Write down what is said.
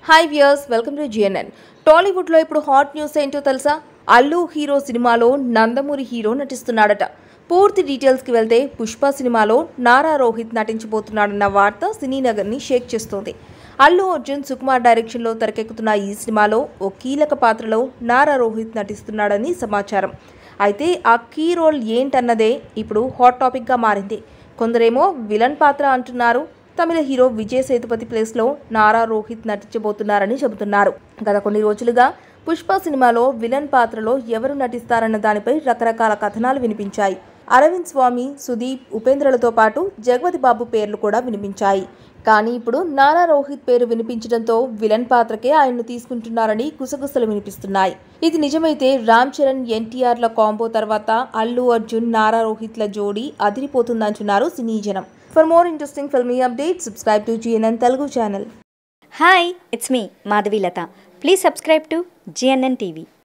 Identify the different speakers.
Speaker 1: hi viewers welcome to GNN టాలీవుడ్లో ఇప్పుడు hot news ఏంటో తెలుసా అల్లు హీరో సినిమాలో నందమూరి హీరో నటిస్తున్నాడట పూర్తి డీటెయిల్స్కి వెళ్తే పుష్ప సినిమాలో నారా రోహిత్ నటించబోతున్నాడన్న వార్త సినీ నగర్ని షేక్ చేస్తోంది అల్లు అర్జున్ సుకుమార్ డైరెక్షన్లో తెరకెక్కుతున్న ఈ సినిమాలో ఓ కీలక పాత్రలో నారా రోహిత్ నటిస్తున్నాడని సమాచారం అయితే ఆ కీ రోల్ ఏంటన్నదే ఇప్పుడు హాట్ టాపిక్గా మారింది కొందరేమో విలన్ పాత్ర అంటున్నారు తమిళ హీరో విజయ్ సేతుపతి ప్లేస్లో నారా రోహిత్ నటించబోతున్నారని చెబుతున్నారు గత కొన్ని రోజులుగా పుష్ప సినిమాలో విలన్ పాత్రలో ఎవరు నటిస్తారన్న దానిపై రకరకాల కథనాలు వినిపించాయి అరవింద్ స్వామి సుదీప్ ఉపేంద్రలతో పాటు జగపతి బాబు పేర్లు కూడా వినిపించాయి కానీ ఇప్పుడు నారా రోహిత్ పేరు వినిపించడంతో విలన్ పాత్రకే ఆయన్ను తీసుకుంటున్నారని గుసగుసలు వినిపిస్తున్నాయి ఇది నిజమైతే రామ్ చరణ్ ఎన్టీఆర్ల కాంబో తర్వాత అల్లు అర్జున్ నారా రోహిత్ల జోడీ అదిరిపోతుందంటున్నారు సినీ జనం for more interesting filmy update subscribe to GNN Telugu channel
Speaker 2: hi it's me Madhavi Latha please subscribe to GNN TV